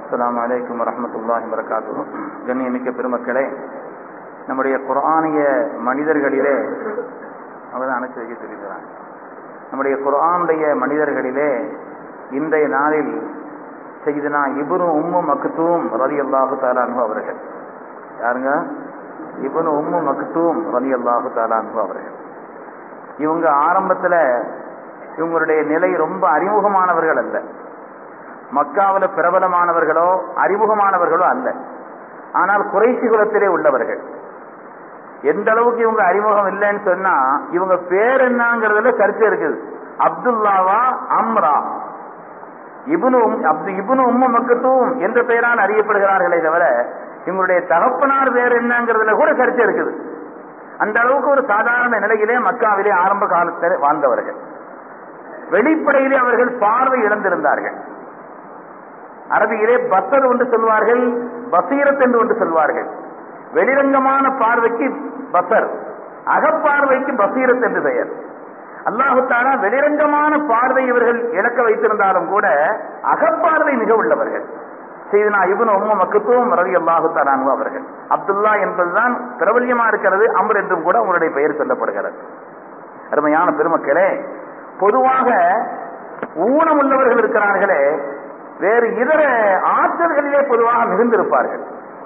அஸ்ஸலாமு அலைக்கும் வரஹ்மத்துல்லாஹி வரகாத்துஹு கண்ணியமிக்க பெருமக்களே நம்முடைய குர்ஆனிய மனிதர்களிலே அவதான் அணைச்சு வைக்க சொல்லிக்கிறாங்க நம்முடைய குர்ஆனுடைய மனிதர்களிலே இன்றைய நாளில் செய்தனா இபுனு உம்மு மக்தூம் ரதி அல்லாஹு தாலான்ஹு அவர்கள் யாருங்க இபுனு உம்மு மக்தூம் ரதி அல்லாஹு தாலான்ஹு அவர்கள் இவங்க ஆரம்பத்துல இவங்களுடைய நிலை ரொம்ப அறிமுகமானவர்கள் அல்ல மக்காவில் பிரபலமானவர்களோ அறிமுகமானவர்களோ அல்ல ஆனால் குறைசி குலத்திலே உள்ளவர்கள் எந்த அளவுக்கு இவங்க அறிமுகம் இல்லைன்னு சொன்னா இவங்க பேர் என்னங்கிறதுல கருத்து இருக்குது அப்துல்லாவா அம்ரா இபுனு அப்து இபுனு உம்ம மக்கத்தும் என்ற பெயரால் அறியப்படுகிறார்களே தவிர இவங்களுடைய தகப்பனார் பேர் என்னங்கிறதுல கூட கருத்து இருக்குது அந்த அளவுக்கு ஒரு சாதாரண நிலையிலே மக்காவிலே ஆரம்ப காலத்தில் வாழ்ந்தவர்கள் வெளிப்படையிலே அவர்கள் பார்வை இழந்திருந்தார்கள் அரபியிலே பசர் என்று சொல்வார்கள் பசீரத் என்று ஒன்று சொல்வார்கள் வெளிரங்கமான பார்வைக்கு பசர் அகப்பார்வைக்கு பசீரத் என்று பெயர் அல்லாஹு தாலா வெளிரங்கமான பார்வை இவர்கள் இழக்க வைத்திருந்தாலும் கூட அகப்பார்வை மிக உள்ளவர்கள் செய்தனா இவன் உம்ம மக்குத்துவம் ரவி அல்லாஹு தாலானு அவர்கள் அப்துல்லா என்பதுதான் பிரபல்யமா இருக்கிறது அமர் என்றும் கூட உங்களுடைய பெயர் சொல்லப்படுகிறது அருமையான பெருமக்களே பொதுவாக ஊனம் உள்ளவர்கள் இருக்கிறார்களே வேறு இதர ஆற்றல்களிலே பொதுவாக மிகுந்திருப்பார்கள்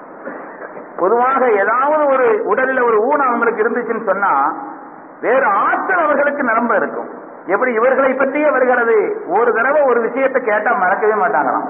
பொதுவாக ஏதாவது ஒரு உடலில் ஒரு ஊனம் அவங்களுக்கு இருந்துச்சுன்னு சொன்னா வேறு ஆற்றல் அவர்களுக்கு நிரம்ப இருக்கும் எப்படி இவர்களை பற்றியே வருகிறது ஒரு தடவை ஒரு விஷயத்தை கேட்டா மறக்கவே மாட்டாங்களாம்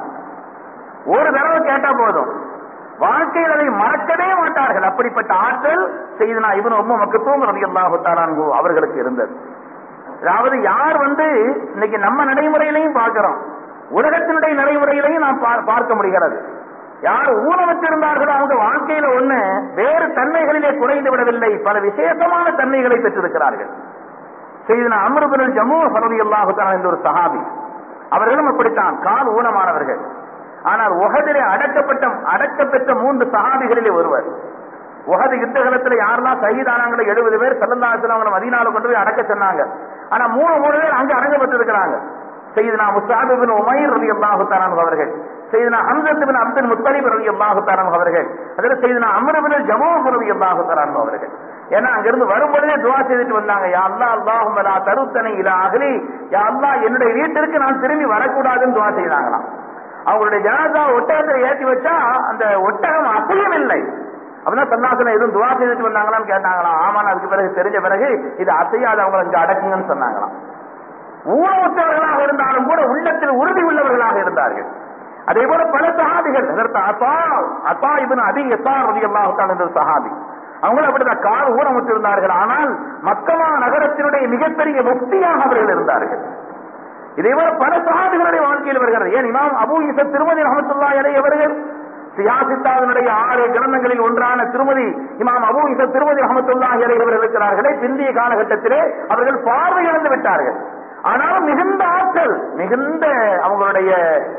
ஒரு தடவை கேட்டா போதும் வாழ்க்கையில் அதை மறக்கவே மாட்டார்கள் அப்படிப்பட்ட ஆற்றல் செய்து நான் இவன் ரொம்ப மக்கத்துவம் ரவி அல்லாஹு அவர்களுக்கு இருந்தது அதாவது யார் வந்து இன்னைக்கு நம்ம நடைமுறையிலையும் பார்க்கிறோம் உலகத்தினுடைய நடைமுறையிலையும் நாம் பார்க்க முடிகிறது யார் ஊனமற்றிருந்தார்களோ அவங்க வாழ்க்கையில ஒண்ணு வேறு தன்மைகளிலே குறைந்து விடவில்லை பல விசேஷமான தன்மைகளை பெற்றிருக்கிறார்கள் செய்தன அமருபுரல் ஜம்மு சரதி அல்லாஹுத்தான் என்ற ஒரு சஹாபி அவர்களும் அப்படித்தான் கால் ஊனமானவர்கள் ஆனால் உகதிலே அடக்கப்பட்ட அடக்கப்பெற்ற மூன்று சஹாபிகளிலே ஒருவர் உகது யுத்த காலத்துல யாரெல்லாம் சகிதானாங்களோ எழுபது பேர் செல்லந்தாசன அவங்களை மதினால கொண்டு போய் அடக்க சொன்னாங்க ஆனா மூணு மூணு பேர் அங்க அடங்கப்பட்டிருக்கிறாங்க செய்தனா முஸ்தாபிபின் உமைர் ரவி அல்லாஹு தாரான் அவர்கள் செய்தனா ஹம்சத்தின் அப்துல் முத்தலிப் ரவி அல்லாஹு தாரான் அவர்கள் அதில் செய்தனா அமரபின் ஜமோ ரவி அல்லாஹு தாரான் அவர்கள் ஏன்னா அங்கிருந்து வரும்பொழுதே துவா செய்துட்டு வந்தாங்க யா அல்லா அல்லாஹும் தருத்தனை இல அகலி யா அல்லா என்னுடைய வீட்டிற்கு நான் திரும்பி வரக்கூடாதுன்னு துவா செய்தாங்களாம் அவங்களுடைய ஜனாதா ஒட்டகத்தில் ஏற்றி வச்சா அந்த ஒட்டகம் அசையவில்லை அப்படின்னா சன்னாசனம் எதுவும் துவா செய்துட்டு வந்தாங்களான்னு கேட்டாங்களாம் ஆமா அதுக்கு பிறகு தெரிஞ்ச பிறகு இது அசையாத அவங்களை இங்க அடக்குங்கன்னு சொன்னாங்களாம் ஊனமுற்றவர்களாக இருந்தாலும் கூட உள்ளத்தில் உறுதி உள்ளவர்களாக இருந்தார்கள் அதே போல பல சஹாபிகள் அதற்கு அசா அசா இவன் அதி எசா ரவி அல்லாஹான் என்ற சஹாபி அவங்களும் அப்படிதான் கால் ஊனமுற்றிருந்தார்கள் ஆனால் மக்கமா நகரத்தினுடைய மிகப்பெரிய முக்தியாக அவர்கள் இருந்தார்கள் இதே போல பல சஹாபிகளுடைய வாழ்க்கையில் வருகிறது ஏன் இமாம் அபு இச திருமதி ரஹமத்துல்லா இலை அவர்கள் சியாசித்தாவினுடைய ஆறு கிரந்தங்களில் ஒன்றான திருமதி இமாம் அபு இச திருமதி ரஹமத்துல்லா இலை அவர்கள் இருக்கிறார்களே பிந்திய காலகட்டத்திலே அவர்கள் பார்வை இழந்து விட்டார்கள் ஆனாலும் மிகுந்த ஆற்றல் மிகுந்த அவங்களுடைய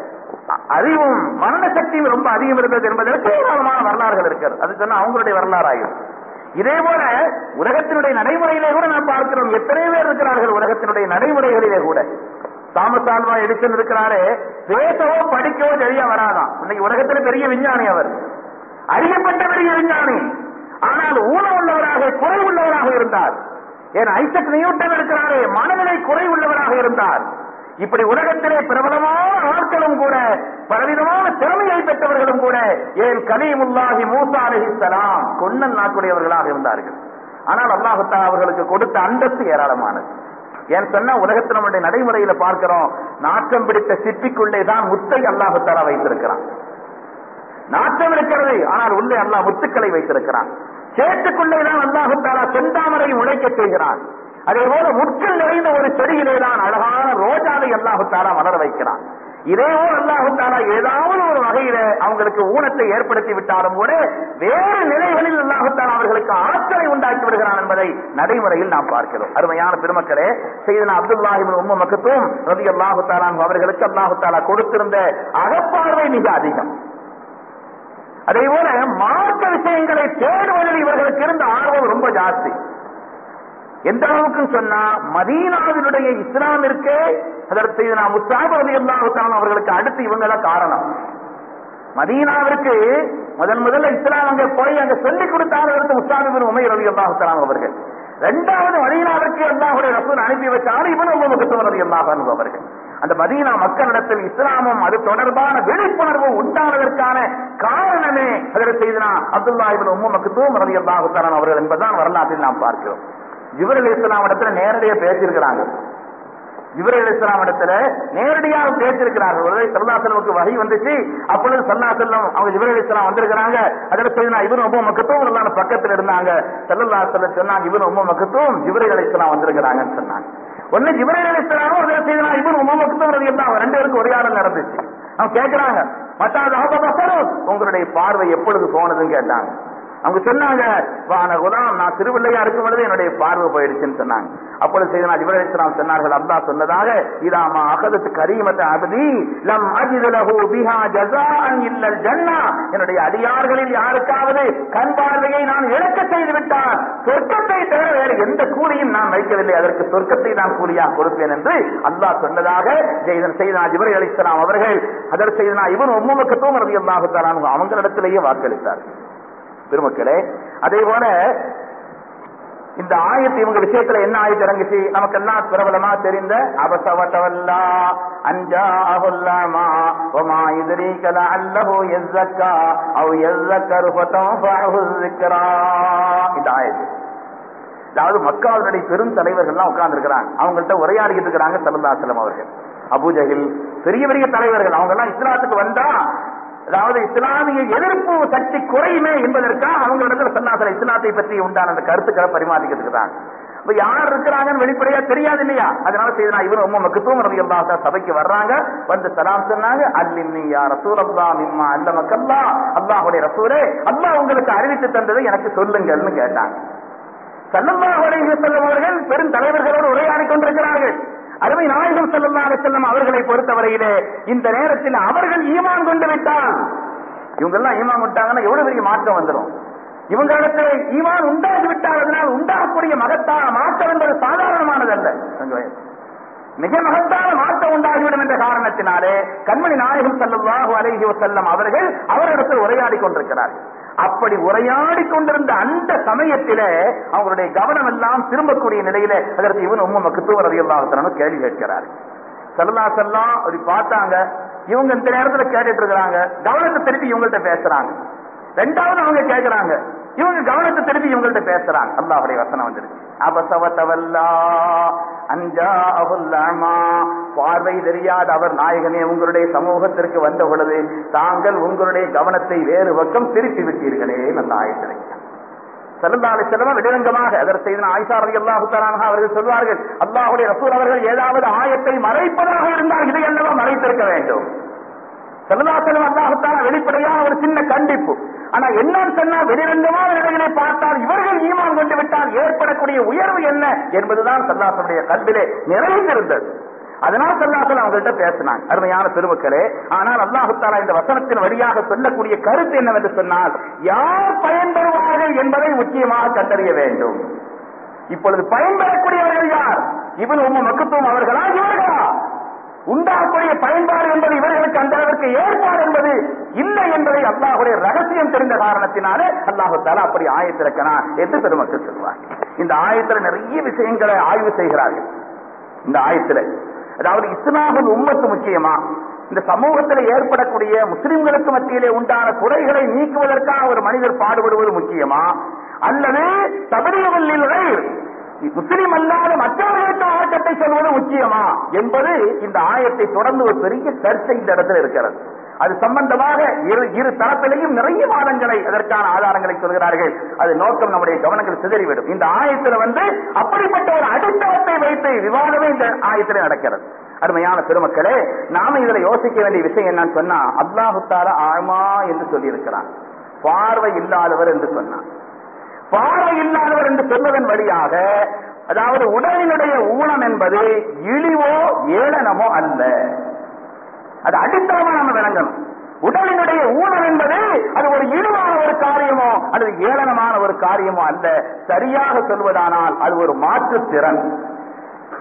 அறிவும் மரண சக்தியும் ரொம்ப அதிகம் இருந்தது என்பதற்கு ஏராளமான வரலாறுகள் இருக்கிறது அது சொன்னா அவங்களுடைய வரலாறு ஆகும் இதே போல உலகத்தினுடைய நடைமுறையிலே கூட நாம் பார்க்கிறோம் எத்தனை பேர் இருக்கிறார்கள் உலகத்தினுடைய நடைமுறைகளிலே கூட தாமஸ் ஆல்வா எடிசன் இருக்கிறாரே பேசவோ படிக்கவோ சரியா வராதான் இன்னைக்கு உலகத்தில் பெரிய விஞ்ஞானி அவர் அறியப்பட்ட பெரிய விஞ்ஞானி ஆனால் ஊனம் உள்ளவராக குறை உள்ளவராக இருந்தார் ஏன் ஐசக் நியூட்டன் இருக்கிறாரே மனநிலை குறை உள்ளவராக இருந்தார் இப்படி உலகத்திலே பிரபலமான ஆட்களும் கூட பலவிதமான திறமையை பெற்றவர்களும் கூட ஏன் கலீமுல்லாஹி மூசா அலிஹிஸ்லாம் கொன்னன் நாக்குடையவர்களாக இருந்தார்கள் ஆனால் அல்லாஹுத்தா அவர்களுக்கு கொடுத்த அந்தஸ்து ஏராளமானது ஏன் சொன்னா உலகத்தில் நம்முடைய நடைமுறையில பார்க்கிறோம் நாட்டம் பிடித்த சிப்பிக்குள்ளே தான் முத்தை அல்லாஹுத்தாரா வைத்திருக்கிறான் நாட்டம் இருக்கிறது ஆனால் உள்ளே அல்லாஹ் முத்துக்களை வைத்திருக்கிறான் சேட்டுக்குள்ளேதான் அல்லாஹுத்தாரா செந்தாமரை உழைக்க செய்கிறான் அதே போல முட்கள் நிறைந்த ஒரு செடியிலே தான் அழகான ரோஜாவை அல்லாஹுத்தாரா மலர வைக்கிறான் இதே போல் அல்லாஹுத்தாரா ஏதாவது ஒரு வகையில அவங்களுக்கு ஊனத்தை ஏற்படுத்தி விட்டாலும் கூட வேறு நிலைகளில் அல்லாஹுத்தாரா அவர்களுக்கு ஆற்றலை உண்டாக்கி விடுகிறான் என்பதை நடைமுறையில் நாம் பார்க்கிறோம் அருமையான பெருமக்களே செய்தனா அப்துல்லாஹிபின் உம்ம மக்கத்தும் ரவி அல்லாஹுத்தாலா அவர்களுக்கு அல்லாஹுத்தாலா கொடுத்திருந்த அகப்பார்வை மிக அதிகம் அதே போல மார்க்க விஷயங்களை தேடுவதில் இவர்களுக்கு இருந்த ஆர்வம் ரொம்ப ஜாஸ்தி எந்த அளவுக்கு சொன்னா மதீனாவினுடைய இஸ்லாம் இருக்கே அதற்கு நான் முஸ்தாப் அலி அல்லாஹுத்தான் அவர்களுக்கு அடுத்து இவங்க தான் காரணம் மதீனாவிற்கு முதன் முதல்ல இஸ்லாம் அங்க போய் அங்க சொல்லிக் கொடுத்தார்கள் முஸ்தாபிபின் உமைர் அலி அல்லாஹு அவர்கள் இரண்டாவது மதீனாவிற்கு அல்லாஹுடைய ரசூல் அனுப்பி வச்சார் இவன் உங்க முகத்துவர் அலி அல்லாஹ் அவர்கள் அந்த மதீனா மக்களிடத்தில் இஸ்லாமும் அது தொடர்பான விழிப்புணர்வு உண்டானதற்கான காரணமே அதில் செய்தனா அப்துல்லா இபின் உம்மு மக்தூம் ரலி அல்லாஹு அவர்கள் என்பதுதான் வரலாற்றில் நாம் பார்க்கிறோம் ஜிபர் அலி இஸ்லாம் இடத்துல நேரடியாக பேசியிருக்கிறாங்க ஜிப்ரேல் இஸ்லாம் இடத்துல நேரடியாக பேசியிருக்கிறார்கள் ஒருவேளை சல்லா செல்வக்கு வகை வந்துச்சு அப்பொழுது சல்லா செல்லம் அவங்க ஜிப்ரேல் இஸ்லாம் வந்திருக்கிறாங்க அதில் சொல்லி நான் இவன் ரொம்ப மக்கத்துவம் எல்லாம் பக்கத்தில் இருந்தாங்க சல்லல்லா செல்ல சொன்னாங்க இவன் ரொம்ப மக்கத்துவம் ஜிப்ரேல் இஸ்லாம் வந்திருக்கிறாங்கன்னு சொன்னாங்க ஒன்னு ஜிப்ரேல் இஸ்லாமும் அதில் செய்தனா இவன் ரொம்ப மக்கத்துவம் இருந்தாங்க ரெண்டு பேருக்கு ஒரே ஆள் நடந்துச்சு அவங்க கேட்கிறாங்க மற்ற உங்களுடைய பார்வை எப்பொழுது போனதுன்னு கேட்டாங்க அவங்க சொன்னாங்க வான குலாம் நான் திருவில்லையா இருக்கும் பொழுது என்னுடைய பார்வை போயிடுச்சுன்னு சொன்னாங்க அப்பொழுது செய்தனா இவரேஸ்வரம் சொன்னார்கள் அல்லா சொன்னதாக இதாமா அகதத்து கரீமத்த அபதி லம் அஜிதலஹு பிஹா ஜஸாஅன் இல்லல் ஜன்னா என்னுடைய அடியார்களில் யாருக்காவது கண் பார்வையை நான் இழக்க செய்து விட்டால் சொர்க்கத்தை தவிர வேறு எந்த கூலியும் நான் வைக்கவில்லை அதற்கு சொர்க்கத்தை நான் கூலியாக கொடுப்பேன் என்று அல்லாஹ் சொன்னதாக ஜெய்தன் செய்தனா ஜிபரை அலிஸ்லாம் அவர்கள் அதற்கு செய்தனா இவன் உம்முமக்கத்துவம் ரவி அல்லாஹு அவங்களிடத்திலேயே வாக்களித்தார் பெருமக்களே அதே போல இந்த ஆயத்து இவங்க விஷயத்துல என்ன ஆயத்து இறங்குச்சு நமக்கு எல்லாம் பிரபலமா தெரிந்த அபசவட்டவல்லா அஞ்சா அகுல்லாமா ஒமா இதரீகல அல்லஹு எஸ்ஸக்கா அவ் எஸ்ஸக்கரு ஃபதம் இந்த ஆயத்து அதாவது மக்காவுடைய பெரும் தலைவர்கள்லாம் உட்கார்ந்து இருக்கிறாங்க அவங்கள்ட்ட உரையாடிக்கிட்டு இருக்கிறாங்க சல்லல்லாசலம் அவர்கள் அபூஜகில் பெரிய பெரிய தலைவர்கள் அவங்க எல்லாம் இஸ்லாத்துக்கு வந்தா அதாவது இஸ்லாமிய எதிர்ப்பு சக்தி குறையுமே என்பதற்காக அவங்களிடத்துல சொன்னார்கள் இஸ்லாத்தை பற்றி உண்டான அந்த கருத்துக்களை பரிமாறிக்கிட்டு இருக்கிறாங்க இப்ப யார் இருக்கிறாங்கன்னு வெளிப்படையா தெரியாது இல்லையா அதனால செய்தா இவரும் ரொம்ப மக்குத்துவம் ரவி அல்லா சபைக்கு வர்றாங்க வந்து சலாம் சொன்னாங்க அல்லின்னி யா ரசூல் அல்லா மிம்மா அல்ல மக்கல்லா அல்லாஹுடைய ரசூலே அல்லாஹ் உங்களுக்கு அறிவித்து தந்ததை எனக்கு சொல்லுங்கள்னு கேட்டாங்க சல்லல்லாஹு அலைஹி வஸல்லம் அவர்கள் பெரும் தலைவர்களோடு உரையாடி கொண்டிருக்கிறார்கள் அருமை நாயகம் செல்லல்லா செல்லம் அவர்களை பொறுத்தவரையிலே இந்த நேரத்தில் அவர்கள் ஈமான் கொண்டு விட்டால் இவங்க எல்லாம் ஈமான் விட்டாங்கன்னா எவ்வளவு பெரிய மாற்றம் வந்துடும் இவங்களிடத்தில் ஈமான் உண்டாகி விட்டால் அதனால் உண்டாகக்கூடிய மகத்தான மாற்றம் என்பது சாதாரணமானதல்ல மிக மகத்தான மாற்றம் உண்டாகிவிடும் என்ற காரணத்தினாலே கண்மணி நாயகம் செல்லல்லாஹு அலைஹி வசல்லம் அவர்கள் அவரிடத்தில் உரையாடி கொண்டிருக்கிறார்கள் அப்படி உரையாடி கொண்டிருந்த அந்த சமயத்திலே அவங்களுடைய கவனம் எல்லாம் திரும்பக்கூடிய நிலையில அதற்கு இவன் உம்ம மக்குத்துவர் அதிகமாக கேள்வி கேட்கிறார் சல்லா செல்லாம் அப்படி பார்த்தாங்க இவங்க இந்த நேரத்துல கேட்டுட்டு இருக்கிறாங்க கவனத்தை திருப்பி இவங்கள்ட்ட பேசுறாங்க ரெண்டாவது அவங்க கேட்கிறாங்க இவங்க கவனத்தை திருப்பி இவங்கள்ட்ட பேசுறாங்க அல்லாஹுடைய வசனம் வந்துருச்சு அபசவத்தவல்லா அஞ்சா அகுல்லாமா பார்வை தெரியாத அவர் நாயகனே உங்களுடைய சமூகத்திற்கு வந்த பொழுது தாங்கள் உங்களுடைய கவனத்தை வேறு பக்கம் திருப்பி விட்டீர்களே நல்ல ஆயத்திருக்கிறார் செல்லந்தாலை செல்வம் வெளிரங்கமாக அதற்கு செய்த ஆயிஷா ரவி அல்லாஹு அவர்கள் சொல்வார்கள் அல்லாஹுடைய ரசூல் அவர்கள் ஏதாவது ஆயத்தை மறைப்பதாக இருந்தால் இதை அல்லவா மறைத்திருக்க வேண்டும் செல்லதாசலம் அல்லாஹுத்தான வெளிப்படையான ஒரு சின்ன கண்டிப்பு ஆனா என்னன்னு சொன்னா வெளிரங்கமான நிலைகளை பார்த்தால் இவர்கள் ஈமான் கொண்டு விட்டால் ஏற்படக்கூடிய உயர்வு என்ன என்பதுதான் சல்லாசனுடைய கல்விலே நிறைந்திருந்தது அதனால் சல்லாசல் அவங்கள்ட்ட பேசினாங்க அருமையான பெருமக்களே ஆனால் அல்லாஹுத்தாலா இந்த வசனத்தின் வழியாக சொல்லக்கூடிய கருத்து என்னவென்று சொன்னால் யார் பயன்பெறுவார்கள் என்பதை முக்கியமாக கண்டறிய வேண்டும் இப்பொழுது பயன்பெறக்கூடியவர்கள் யார் இவன் உம்ம மக்குத்துவம் அவர்களா இவர்களா உண்டாகக்கூடிய பயன்பாடு என்பது இவர்களுக்கு அந்த அளவிற்கு ஏற்பாடு என்பது இல்லை என்பதை அல்லாஹுடைய ரகசியம் தெரிந்த காரணத்தினாலே அல்லாஹு தாலா அப்படி ஆயத்திருக்கிறான் என்று பெருமக்கள் சொல்வார் இந்த ஆயத்தில் நிறைய விஷயங்களை ஆய்வு செய்கிறார்கள் இந்த ஆயத்தில் அதாவது இஸ்லாமின் உம்மத்து முக்கியமா இந்த சமூகத்தில் ஏற்படக்கூடிய முஸ்லிம்களுக்கு மத்தியிலே உண்டான குறைகளை நீக்குவதற்காக ஒரு மனிதர் பாடுபடுவது முக்கியமா அல்லது தபரியவல்லில் முஸ்லிம் அல்லாத மற்றவர்களுக்கு ஆட்டத்தை சொல்வது முக்கியமா என்பது இந்த ஆயத்தை தொடர்ந்து ஒரு பெரிய சர்ச்சை இந்த இடத்துல இருக்கிறது அது சம்பந்தமாக இரு இரு தரப்பிலையும் நிறைய வாதங்களை அதற்கான ஆதாரங்களை சொல்கிறார்கள் அது நோக்கம் நம்முடைய கவனங்கள் சிதறிவிடும் இந்த ஆயத்துல வந்து அப்படிப்பட்ட ஒரு அடித்தளத்தை வைத்து விவாதமே இந்த ஆயத்தில் நடக்கிறது அருமையான பெருமக்களே நாம இதுல யோசிக்க வேண்டிய விஷயம் என்னன்னு சொன்னா அல்லாஹுத்தால ஆழ்மா என்று சொல்லி இருக்கிறான் பார்வை இல்லாதவர் என்று சொன்னான் பார்வை இல்லாதவர் என்று சொல்வதன் வழியாக அதாவது உடலினுடைய ஊனம் என்பது இழிவோ ஏளனமோ அல்ல அது அடித்தளமா நம்ம விளங்கணும் உடலினுடைய ஊனம் என்பது அது ஒரு இழிவான ஒரு காரியமோ அல்லது ஏளனமான ஒரு காரியமோ அல்ல சரியாக சொல்வதானால் அது ஒரு மாற்றுத்திறன்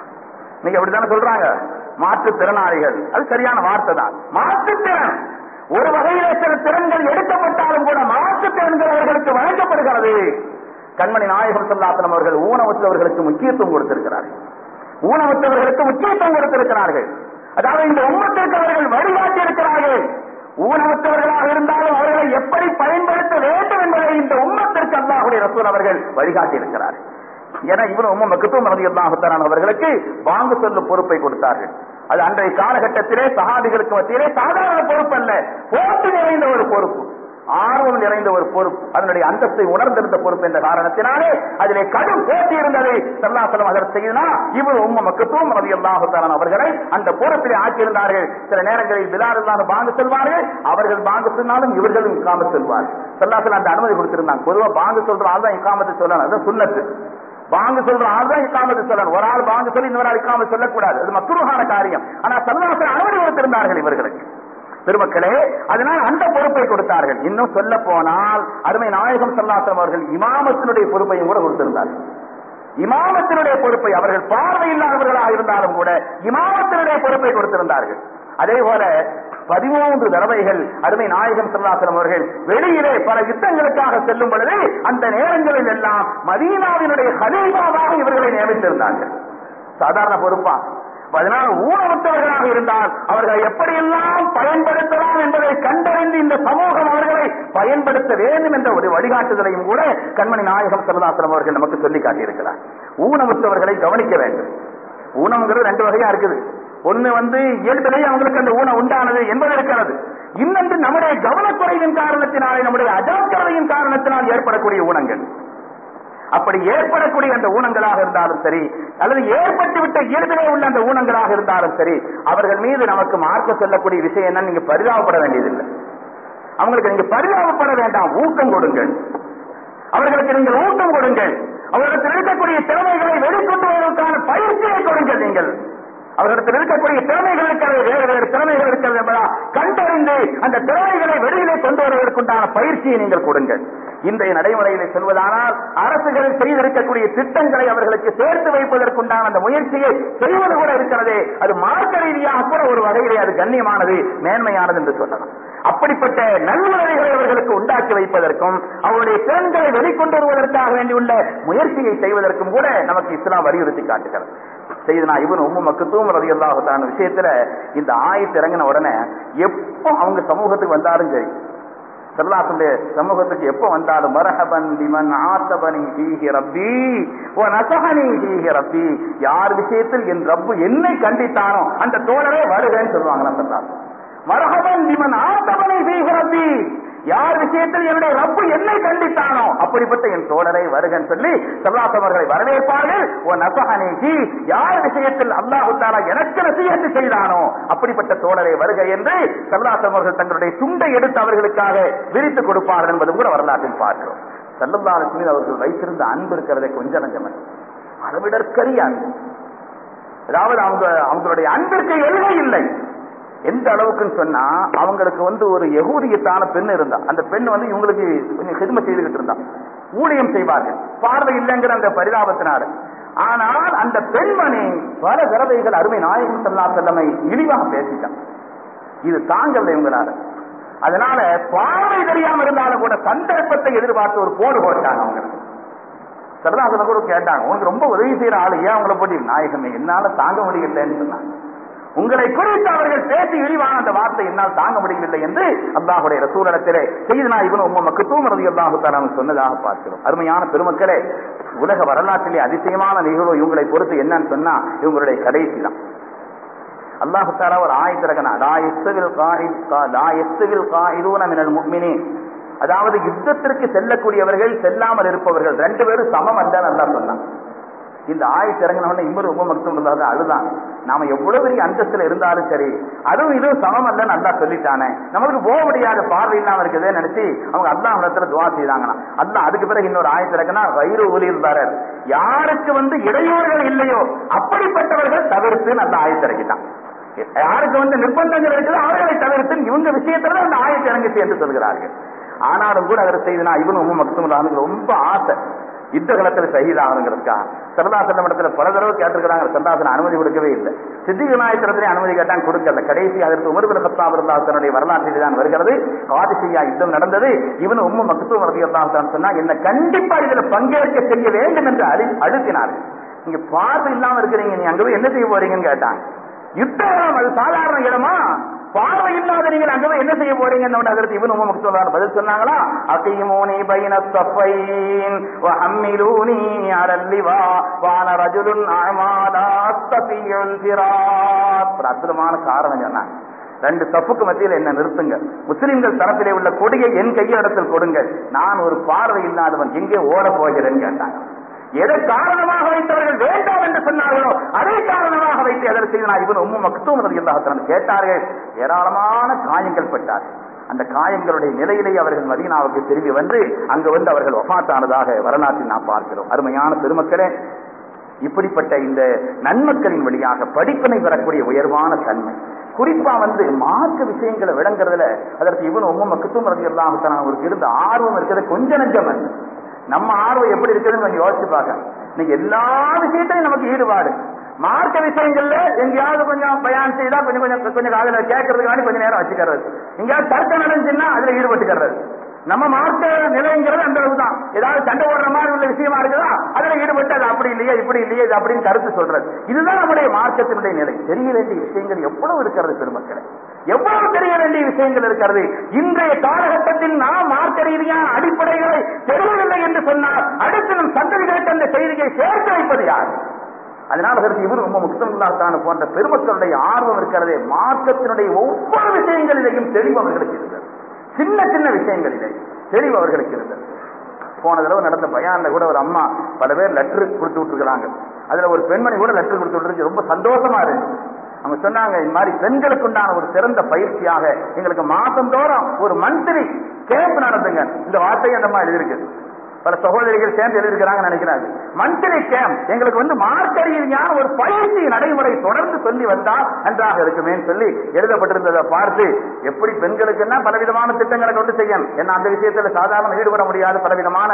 நீங்க அப்படித்தானே சொல்றாங்க மாற்றுத்திறனாளிகள் அது சரியான வார்த்தை தான் மாற்றுத்திறன் ஒரு வகையிலே சில திறன்கள் எடுக்கப்பட்டாலும் கூட மாற்று திறன்கள் அவர்களுக்கு வழங்கப்படுகிறது கண்மணி நாயகம் சொல்லாத்தனம் அவர்கள் ஊனமுற்றவர்களுக்கு முக்கியத்துவம் கொடுத்திருக்கிறார்கள் ஊனமுற்றவர்களுக்கு முக்கியத்துவம் கொடுத்திருக்கிறார்கள் அதாவது இந்த உம்மத்திற்கு அவர்கள் வழிகாட்டி இருக்கிறார்கள் ஊனமுற்றவர்களாக இருந்தாலும் அவர்களை எப்படி பயன்படுத்த வேண்டும் என்பதை இந்த உம்மத்திற்கு அல்லாஹுடைய ரசூல் அவர்கள் வழிகாட்டி இருக்கிறார்கள் என இவன் உம்ம மக்குத்துவம் ரதியல்லாஹுத்தரான் அவர்களுக்கு வாங்க சொல்லும் பொறுப்பை கொடுத்தார்கள் அது அன்றைய காலகட்டத்திலே சகாபிகளுக்கு மத்தியிலே சாதாரண பொறுப்பு அல்ல போட்டு நிறைந்த ஒரு பொறுப்பு ஆர்வம் நிறைந்த ஒரு பொறுப்பு அதனுடைய அந்தஸ்தை உணர்ந்திருந்த பொறுப்பு என்ற காரணத்தினாலே அதிலே கடும் போட்டி இருந்தது சல்லாசலம் அதற்கு செய்தனா இவர் உம்ம மக்கத்துவம் ரவி அல்லாஹுத்தாரன் அவர்களை அந்த பொறுப்பிலே ஆக்கியிருந்தார்கள் சில நேரங்களில் பிலால் இல்லாத பாங்கு செல்வார்கள் அவர்கள் பாங்கு சொன்னாலும் இவர்களும் இக்காம செல்வார்கள் சல்லாசலம் அந்த அனுமதி கொடுத்திருந்தாங்க பொதுவா பாங்கு சொல்ற ஆள் தான் இக்காமத்து சொல்லணும் அது சுண்ணத்து பாங்கு சொல்ற ஆள் தான் இக்காமத்து சொல்லணும் ஒரு ஆள் பாங்கு சொல்லி இன்னொரு ஆள் இக்காமத்து சொல்லக்கூடாது அது மக்குருகான காரியம் ஆனா சல்லாசலம் அனுமதி கொடுத்திருந்தார்கள் இவர்களுக்கு பெருமக்களே அதனால் அந்த பொறுப்பை கொடுத்தார்கள் இன்னும் சொல்ல போனால் அருமை நாயகம் சல்லாசம் அவர்கள் இமாமத்தினுடைய பொறுப்பையும் கூட கொடுத்திருந்தார்கள் இமாமத்தினுடைய பொறுப்பை அவர்கள் பார்வை இல்லாதவர்களாக இருந்தாலும் கூட இமாமத்தினுடைய பொறுப்பை கொடுத்திருந்தார்கள் அதே போல பதிமூன்று தடவைகள் அருமை நாயகம் சல்லாசலம் அவர்கள் வெளியிலே பல யுத்தங்களுக்காக செல்லும் பொழுது அந்த நேரங்களில் எல்லாம் மதீனாவினுடைய ஹலீஃபாவாக இவர்களை நியமித்திருந்தார்கள் சாதாரண பொறுப்பா அதனால் ஊனமுற்றவர்களாக இருந்தால் அவர்களை எப்படியெல்லாம் பயன்படுத்தலாம் என்பதை கண்டறிந்து இந்த சமூகம் அவர்களை பயன்படுத்த வேண்டும் என்ற ஒரு வழிகாட்டுதலையும் கூட கண்மணி நாயகம் சரதாசனம் அவர்கள் நமக்கு சொல்லி காட்டியிருக்கிறார் ஊனமுற்றவர்களை கவனிக்க வேண்டும் ஊனம்ங்கிறது ரெண்டு வகையா இருக்குது ஒண்ணு வந்து இயல்பிலேயே அவங்களுக்கு அந்த ஊனம் உண்டானது என்பது இருக்கிறது இன்னொன்று நம்முடைய கவனக்குறைவின் காரணத்தினாலே நம்முடைய அஜாக்கிரதையின் காரணத்தினால் ஏற்படக்கூடிய ஊனங்கள் அப்படி ஏற்படக்கூடிய அந்த ஊனங்களாக இருந்தாலும் சரி அல்லது ஏற்பட்டுவிட்ட இயல்பிலே உள்ள அந்த ஊனங்களாக இருந்தாலும் சரி அவர்கள் மீது நமக்கு மார்க்க சொல்லக்கூடிய விஷயம் என்ன நீங்க பரிதாபப்பட வேண்டியதில்லை அவங்களுக்கு நீங்க பரிதாபப்பட வேண்டாம் ஊக்கம் கொடுங்கள் அவர்களுக்கு நீங்கள் ஊக்கம் கொடுங்கள் அவர்களுக்கு இருக்கக்கூடிய திறமைகளை வெளிக்கொண்டு வருவதற்கான பயிற்சியை கொடுங்கள் நீங்கள் அவர்களிடத்தில் இருக்கக்கூடிய திறமைகள் இருக்கிறது வேறு வேறு திறமைகள் இருக்கிறது என்பதா கண்டறிந்து அந்த திறமைகளை வெளியிலே கொண்டு வருவதற்குண்டான பயிற்சியை நீங்கள் கொடுங்கள் இன்றைய நடைமுறையிலே சொல்வதானால் அரசுகள் செய்திருக்கக்கூடிய திட்டங்களை அவர்களுக்கு சேர்த்து வைப்பதற்குண்டான அந்த முயற்சியை செய்வது கூட இருக்கிறதே அது மார்க்க ரீதியாக கூட ஒரு வகையிலே அது கண்ணியமானது மேன்மையானது என்று சொல்லலாம் அப்படிப்பட்ட நல்வழிகளை அவர்களுக்கு உண்டாக்கி வைப்பதற்கும் அவருடைய திறன்களை வெளிக்கொண்டு வருவதற்காக வேண்டியுள்ள முயற்சியை செய்வதற்கும் கூட நமக்கு இஸ்லாம் வலியுறுத்தி காட்டுகிறது செய்தனா இவன் உம்மு மக்குத்துவம் ரதி அல்லாஹத்தான விஷயத்துல இந்த ஆயத்து இறங்கின உடனே எப்போ அவங்க சமூகத்துக்கு வந்தாலும் சரி சல்லாசனுடைய சமூகத்துக்கு எப்ப வந்தாலும் மரஹபன் திமன் ஆத்தபனி தீஹி ரப்பி ஓ நசஹனி தீஹி ரப்பி யார் விஷயத்தில் என் ரப்பு என்னை கண்டித்தானோ அந்த தோழரே வருகன்னு சொல்லுவாங்க சல்லாசன் மரஹபன் திமன் ஆத்தபனி தீஹி ரப்பி யார் விஷயத்தில் என்னுடைய ரப்பு என்னை கண்டித்தானோ அப்படிப்பட்ட என் தோழரை வருகன் சொல்லி சல்லாசவர்களை வரவேற்பார்கள் ஓ நசஹனேகி யார் விஷயத்தில் அல்லாஹு தாலா எனக்கு நசியத்து செய்தானோ அப்படிப்பட்ட தோழரை வருக என்று சல்லாசவர்கள் தங்களுடைய துண்டை எடுத்து அவர்களுக்காக விரித்து கொடுப்பார்கள் என்பதும் கூட வரலாற்றில் பார்க்கிறோம் சல்லல்லாஹு மீது அவர்கள் வைத்திருந்த அன்பு இருக்கிறதை கொஞ்சம் நஞ்சமன் அளவிடற்கரிய அன்பு அதாவது அவங்க அவங்களுடைய அன்பிற்கு எல்லை இல்லை எந்த அளவுக்குன்னு சொன்னா அவங்களுக்கு வந்து ஒரு எகூதியத்தான பெண் இருந்தா அந்த பெண் வந்து இவங்களுக்கு கொஞ்சம் ஹெதுமை செய்துகிட்டு இருந்தா ஊழியம் செய்வார்கள் பார்வை இல்லைங்கிற அந்த பரிதாபத்தினால ஆனால் அந்த பெண்மணி பல தடவைகள் அருமை நாயகம் சல்லா செல்லமை இழிவாக பேசிட்டான் இது தாங்கல இவங்களால அதனால பார்வை தெரியாம இருந்தாலும் கூட சந்தர்ப்பத்தை எதிர்பார்த்து ஒரு போடு போட்டாங்க அவங்க சரதாசன கூட கேட்டாங்க உங்களுக்கு ரொம்ப உதவி செய்யற ஆளு ஏன் அவங்கள போட்டி நாயகமே என்னால தாங்க முடியலன்னு சொன்னாங்க உங்களை குறித்து அவர்கள் பேசி இழிவான அந்த வார்த்தை என்னால் தாங்க முடியவில்லை என்று அல்லாஹுடைய ரசூலிடத்திலே செய்தனா இவன் உம்ம மக்குத்தூம் ரதி அல்லாஹு தாலான் சொன்னதாக பார்க்கிறோம் அருமையான பெருமக்களே உலக வரலாற்றிலே அதிசயமான நிகழ்வு இவங்களை பொறுத்து என்னன்னு சொன்னா இவங்களுடைய கடைசி தான் அல்லாஹு தாலா ஒரு ஆயத்திறகனா லா எஸ்தவில் காயில் லா எஸ்தவில் காயிலூன மினல் முக்மினீன் அதாவது யுத்தத்திற்கு செல்லக்கூடியவர்கள் செல்லாமல் இருப்பவர்கள் ரெண்டு பேரும் சமம் அல்ல நல்லா சொன்னான் இந்த ஆயத்து இறங்கினவன இன்னொரு ரொம்ப மருத்துவம் இருந்தாங்க அழுதான் நாம எவ்வளவு பெரிய அந்தஸ்துல இருந்தாலும் சரி அதுவும் இதுவும் சமம் அல்ல நல்லா சொல்லிட்டானே நம்மளுக்கு போக முடியாத பார்வை இல்லாம இருக்குதே நினைச்சு அவங்க அல்லா இடத்துல துவா செய்தாங்கன்னா அல்லா அதுக்கு பிறகு இன்னொரு ஆயத்து இறங்கினா வயிறு ஊழியிருந்தாரர் யாருக்கு வந்து இடையூறுகள் இல்லையோ அப்படிப்பட்டவர்கள் தவிர்த்து நல்ல ஆயத்து இறங்கிட்டான் யாருக்கு வந்து நிர்பந்தங்கள் இருக்குது அவர்களை தவிர்த்து இவங்க விஷயத்துல அந்த ஆயத்து இறங்கிச்சு என்று சொல்கிறார்கள் ஆனாலும் கூட அவர் செய்தனா இவன் உம்ம மக்தும் ரொம்ப ஆசை யுத்த களத்தில் சகிதாகணுங்கிறதுக்காக சரதாசன இடத்துல பல தடவை கேட்டிருக்கிறாங்க சரதாசன் அனுமதி கொடுக்கவே இல்லை சித்திக நாயத்திரத்திலே அனுமதி கேட்டான் கொடுக்கல கடைசி அதற்கு உமர் பின் கத்தாப் இருந்தாசனுடைய வரலாற்றில் தான் வருகிறது காதிசியா யுத்தம் நடந்தது இவன் உம்ம மக்தூம் ரதியல்லாஹு சொன்னா என்ன கண்டிப்பா இதுல பங்கேற்க செய்ய வேண்டும் என்று அழி அழுத்தினார்கள் நீங்க பார்த்து இல்லாம இருக்கிறீங்க நீ அங்க போய் என்ன செய்ய போறீங்கன்னு கேட்டான் யுத்தம் அது சாதாரண இடமா பார்வை இல்லாத நீங்கள் அங்க போய் என்ன செய்ய போறீங்க அதற்கு இவன் உம சொல்றாரு பதில் சொன்னாங்களா அசீமோனி பைன சஃபைன் வஹம்மிலூனி அரல்லிவா வான ரஜுலுன் அமாலா தபியுல் சிராத் அற்புதமான காரணம் சொன்னாங்க ரெண்டு தப்புக்கு மத்தியில் என்ன நிறுத்துங்க முஸ்லிம்கள் தரப்பிலே உள்ள கொடியை என் கையிடத்தில் கொடுங்க நான் ஒரு பார்வை இல்லாதவன் எங்கே ஓட போகிறேன்னு கேட்டாங்க எதை காரணமாக வைத்தவர்கள் வேண்டாம் என்று சொன்னார்களோ அதை காரணமாக வைத்து எதற்கு செய்தார் இவன் உம்மு மக்தூம் எல்லாத்தான் கேட்டார்கள் ஏராளமான காயங்கள் பட்டார்கள் அந்த காயங்களுடைய நிலையிலே அவர்கள் மதீனாவுக்கு திரும்பி வந்து அங்கு வந்து அவர்கள் ஒஃபாத்தானதாக வரலாற்றில் நாம் பார்க்கிறோம் அருமையான பெருமக்களே இப்படிப்பட்ட இந்த நன்மக்களின் வழியாக படிப்பினை பெறக்கூடிய உயர்வான தன்மை குறிப்பா வந்து மார்க்க விஷயங்களை விளங்குறதுல அதற்கு இவன் உம்ம மக்குத்தும் எல்லாம் அவருக்கு இருந்த ஆர்வம் இருக்கிறது கொஞ்ச நஞ்சம் அல்ல நம்ம ஆர்வம் எப்படி இருக்குதுன்னு கொஞ்சம் யோசிச்சு பார்க்க இன்னைக்கு எல்லா விஷயத்தையும் நமக்கு ஈடுபாடு மார்க்க விஷயங்கள்ல எங்கேயாவது கொஞ்சம் பயான் செய்தா கொஞ்சம் கொஞ்சம் கொஞ்சம் காதல கேட்கறதுக்காண்டி கொஞ்சம் நேரம் வச்சுக்கிறது எங்கேயாவது தர்க்கம் நடந்துச்சுன்னா அதுல ஈடுபட்டுக்கிறது நம்ம மார்க்க நிலைங்கிறது அந்த அளவு தான் ஏதாவது சண்டை ஓடுற மாதிரி உள்ள விஷயமா இருக்குதா அதுல ஈடுபட்டு அது அப்படி இல்லையா இப்படி இல்லையா இது அப்படின்னு கருத்து சொல்றது இதுதான் நம்முடைய மார்க்கத்தினுடைய நிலை தெரிய வேண்டிய விஷயங்கள் எவ்வளவு இருக்கிறது பெருமக்களை எவ்வளவு தெரிய வேண்டிய விஷயங்கள் இருக்கிறது இன்றைய காலகட்டத்தில் நாம் மார்க்க ரீதியான அடிப்படைகளை தெரியவில்லை என்று சொன்னால் அடுத்து நம் சந்ததிகளுக்கு அந்த செய்தியை சேர்த்து வைப்பது யார் அதனால அதற்கு இவர் ரொம்ப முக்கியமில்லாத்தான போன்ற பெருமக்களுடைய ஆர்வம் இருக்கிறதே மார்க்கத்தினுடைய ஒவ்வொரு விஷயங்களிலேயும் தெளிவு அவர்களுக்கு இருந்தது சின்ன சின்ன விஷயங்களிலே தெளிவு அவர்களுக்கு இருந்தது போன தடவை நடந்த பயான்ல கூட ஒரு அம்மா பல பேர் லெட்டர் கொடுத்து விட்டுருக்காங்க அதுல ஒரு பெண்மணி கூட லெட்டர் கொடுத்து விட்டுருச்சு ரொம்ப சந்தோஷமா இருந்துச்சு அவங்க சொன்னாங்க இந்த மாதிரி பெண்களுக்கு உண்டான ஒரு சிறந்த பயிற்சியாக எங்களுக்கு மாசந்தோறும் ஒரு மந்த்லி கேம்ப் நடத்துங்க இந்த வார்த்தையை அந்த மாதிரி எழுதியிருக்கு பல சகோதரிகள் சேர்ந்து எழுதியிருக்கிறாங்க நினைக்கிறாங்க மந்த்லி கேம்ப் எங்களுக்கு வந்து மார்க்க ரீதியான ஒரு பயிற்சி நடைமுறை தொடர்ந்து சொல்லி வந்தால் நன்றாக இருக்குமேன்னு சொல்லி எழுதப்பட்டிருந்ததை பார்த்து எப்படி பெண்களுக்குன்னா பலவிதமான திட்டங்களை கொண்டு செய்யணும் ஏன்னா அந்த விஷயத்துல சாதாரண ஈடுபட முடியாத பலவிதமான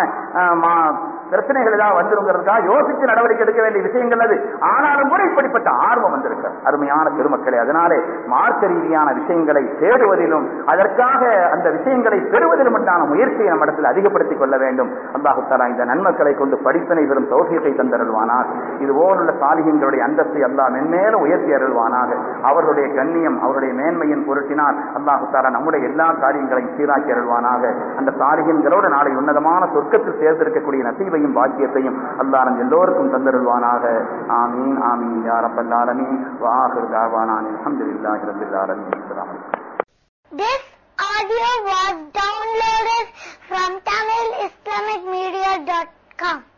பிரச்சனைகள் ஏதாவது வந்துருங்கிறதுக்காக யோசித்து நடவடிக்கை எடுக்க வேண்டிய விஷயங்கள் அது ஆனாலும் கூட இப்படிப்பட்ட ஆர்வம் வந்திருக்கு அருமையான பெருமக்களே அதனாலே மார்க்க ரீதியான விஷயங்களை தேடுவதிலும் அதற்காக அந்த விஷயங்களை பெறுவதிலும் உண்டான முயற்சியை நம்ம இடத்தில் அதிகப்படுத்திக் கொள்ள வேண்டும் அல்லாஹு தாலா இந்த நன்மக்களை கொண்டு படிப்பினை பெறும் சௌசியத்தை தந்தருள்வானாக இது போலுள்ள சாலிகின்களுடைய அந்தஸ்தை அல்லாஹ் மென்மேலும் உயர்த்தி அருள்வானாக அவர்களுடைய கண்ணியம் அவருடைய மேன்மையின் பொருட்டினால் அல்லாஹு தாலா நம்முடைய எல்லா காரியங்களையும் சீராக்கி அருள்வானாக அந்த சாலிகின்களோடு நாளை உன்னதமான சொர்க்கத்தில் சேர்ந்திருக்கக்கூடிய நசீபையும் பாக்கியத்தையும் அல்லாஹ் நம் எல்லோருக்கும் தந்தருள்வானாக ஆமீன் ஆமீன் யா ரப்பல் ஆலமீன் வாஹிர் தாவானான் அல்ஹம்துலில்லாஹி ரப்பில் ஆலமீன் அஸ்ஸலாமு அலைக்கும் This audio was downloaded from TamilIslamicMedia.com.